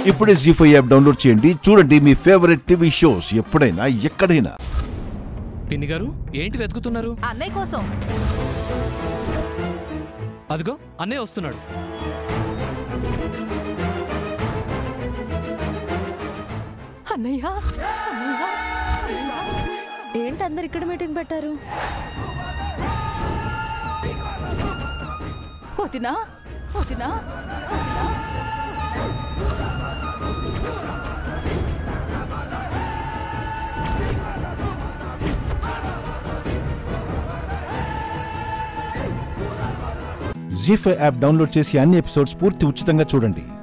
ఇప్పుడే G five app download చేయండి చూడండి మీ ఫేవరెట్ టీవీ షోస్ ఎప్పుడైనా ఎక్కడైనా పిన్ని గారు ఏంటి వెతుకుతున్నారు అన్నయ్య కోసం అదిగో అన్నయ్య వస్తున్నాడు అన్నయ్య ఏంటి అందరు ఇక్కడ మీటింగ్ పెట్టారు వదినా వదినా జీ ఫైవ్ యాప్ డౌన్లోడ్ చేసి అన్ని ఎపిసోడ్స్ పూర్తి ఉచితంగా చూడండి